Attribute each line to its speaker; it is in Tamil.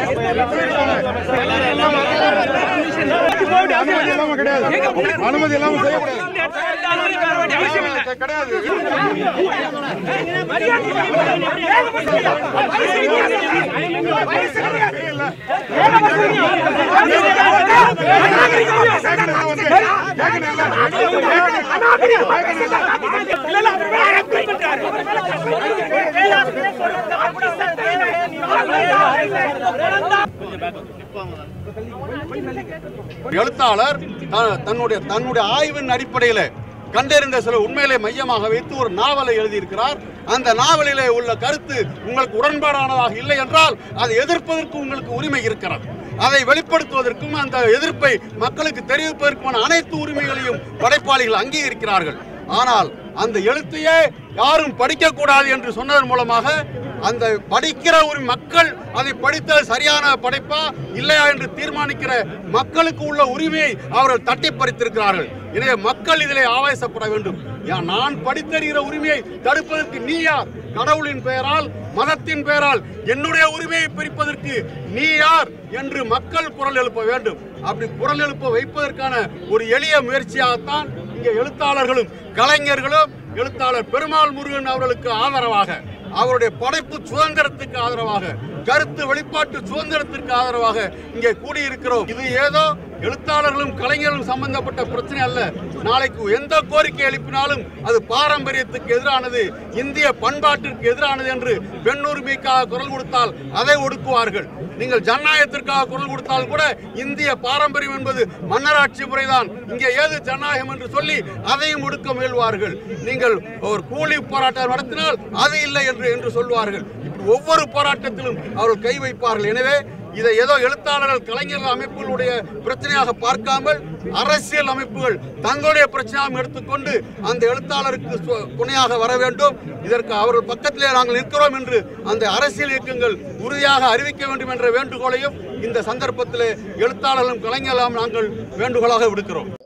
Speaker 1: அனுமதி இல்லாம கிடையாது அனுமதி இல்லாம செய்யக்கூடாது கிடையாது
Speaker 2: எழுத்தாளர் த- தன்னுடைய தன்னுடைய ஆய்வின் அடிப்படையில் கண்டறிந்த சில உண்மைகளை மையமாக வைத்து ஒரு நாவலை எழுதியிருக்கிறார் அந்த நாவலிலே உள்ள கருத்து உங்களுக்கு உடன்பாடானதாக இல்லை என்றால் அதை எதிர்ப்பதற்கு உங்களுக்கு உரிமை இருக்கிறது அதை வெளிப்படுத்துவதற்கும் அந்த எதிர்ப்பை மக்களுக்கு தெரிவிப்பதற்குமான அனைத்து உரிமைகளையும் படைப்பாளிகள் அங்கீகரிக்கிறார்கள் ஆனால் அந்த எழுத்தையே யாரும் படிக்கக்கூடாது என்று சொன்னதன் மூலமாக அந்த படிக்கிற ஒரு மக்கள் அதை படித்தது சரியான படைப்பா இல்லையா என்று தீர்மானிக்கிற மக்களுக்கு உள்ள உரிமையை அவர்கள் தட்டி பறித்திருக்கிறார்கள் எனவே மக்கள் இதிலே ஆவேசப்பட வேண்டும் யா- நான் படித்தறிகிற உரிமையை தடுப்பதற்கு நீ யார் கடவுளின் பெயரால் மதத்தின் பெயரால் என்னுடைய உரிமையை பிரிப்பதற்கு நீ யார் என்று மக்கள் குரல் எழுப்ப வேண்டும் அப்படி குரல் எழுப்ப வைப்பதற்கான ஒரு எளிய முயற்சியாகத்தான் இங்கே எழுத்தாளர்களும் கலைஞர்களும் எழுத்தாளர் பெருமாள் முருகன் அவர்களுக்கு ஆதரவாக அவருடைய படைப்பு சுதந்திரத்துக்கு ஆதரவாக கருத்து வெளிப்பாட்டு சுதந்திரத்திற்கு ஆதரவாக இங்கே கூடியிருக்கிறோம் இது ஏதோ எழுத்தாளர்களும் கலைஞர்களும் சம்பந்தப்பட்ட பிரச்சனை அல்ல நாளைக்கு எந்த கோரிக்கை எழுப்பினாலும் அது பாரம்பரியத்துக்கு எதிரானது இந்திய பண்பாட்டிற்கு எதிரானது என்று பெண் உரிமைக்காக குரல் கொடுத்தால் அதை ஒடுக்குவார்கள் நீங்கள் ஜனநாயகத்திற்காக குரல் கொடுத்தால் கூட இந்திய பாரம்பரியம் என்பது மன்னராட்சி முறைதான் இங்கே ஏது ஜனநாயகம் என்று சொல்லி அதையும் ஒடுக்க முயல்வார்கள் நீங்கள் ஒரு கூலி போராட்டம் நடத்தினால் அது இல்லை என்று என்று சொல்வார்கள் இப்படி ஒவ்வொரு போராட்டத்திலும் அவர்கள் கை வைப்பார்கள் எனவே இதை ஏதோ எழுத்தாளர்கள் கலைஞர்கள் அமைப்புகளுடைய பிரச்சனையாக பார்க்காமல் அரசியல் அமைப்புகள் தங்களுடைய பிரச்சனையாக எடுத்துக்கொண்டு அந்த எழுத்தாளருக்கு சு- துணையாக வர வேண்டும் இதற்கு அவர்கள் பக்கத்திலே நாங்கள் நிற்கிறோம் என்று அந்த அரசியல் இயக்கங்கள் உறுதியாக அறிவிக்க வேண்டும் என்ற வேண்டுகோளையும் இந்த சந்தர்ப்பத்திலே எழுத்தாளர்களும் கலைஞர்களும் நாங்கள் வேண்டுகோளாக விடுக்கிறோம்